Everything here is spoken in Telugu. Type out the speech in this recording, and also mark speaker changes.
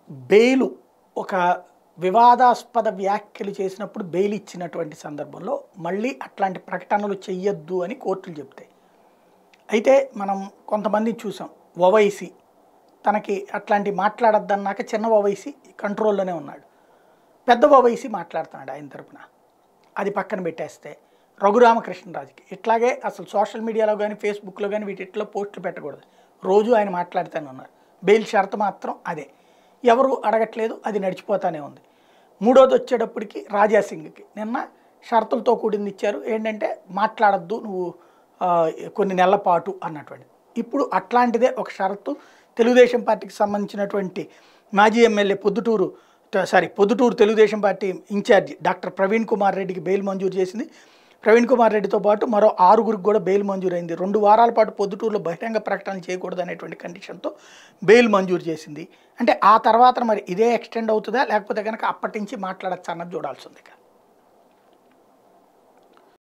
Speaker 1: బెయిలు ఒక వివాదాస్పద వ్యాఖ్యలు చేసినప్పుడు బెయిల్ ఇచ్చినటువంటి సందర్భంలో మళ్ళీ అట్లాంటి ప్రకటనలు చెయ్యొద్దు అని కోర్టులు చెప్తాయి అయితే మనం కొంతమంది చూసాం ఓవైసీ తనకి అట్లాంటి మాట్లాడద్దన్నాక చిన్న ఓవైసీ కంట్రోల్లోనే ఉన్నాడు పెద్ద ఓవైసీ మాట్లాడుతున్నాడు ఆయన తరపున అది పక్కన పెట్టేస్తే రఘురామకృష్ణరాజుకి ఇట్లాగే అసలు సోషల్ మీడియాలో కానీ ఫేస్బుక్లో కానీ వీటిట్లో పోస్టులు పెట్టకూడదు రోజు ఆయన మాట్లాడుతూనే ఉన్నారు బెయిల్ షరతు మాత్రం అదే ఎవరు అడగట్లేదు అది నడిచిపోతానే ఉంది మూడోది వచ్చేటప్పటికి రాజాసింగ్కి నిన్న షరతులతో కూడింది ఇచ్చారు ఏంటంటే మాట్లాడద్దు నువ్వు ఆ, కొన్ని నెలల పాటు అన్నటువంటి ఇప్పుడు అట్లాంటిదే ఒక షరతు తెలుగుదేశం పార్టీకి సంబంధించినటువంటి మాజీ ఎమ్మెల్యే పొద్దుటూరు ట- sorry Proddatur Telugu Desam party incharge doctor Praveen Kumar రెడ్డికి బెయిల్ మంజూరు చేసింది ప్రవీణ్ కుమార్ రెడ్డితో పాటు మరో ఆరుగురికి కూడా బెయిల్ మంజూరైంది రెండు వారాల పాటు పొద్దుటూరులో బహిరంగ ప్రకటనలు చేయకూడదు అనేటువంటి కండిషన్తో బెయిల్ మంజూరు చేసింది అంటే ఆ తర్వాత మరి ఇదే ఎక్స్టెండ్ అవుతుందా లేకపోతే కనుక అప్పటి నుంచి మాట్లాడచ్చా అన్నది చూడాల్సి ఉంది ఇక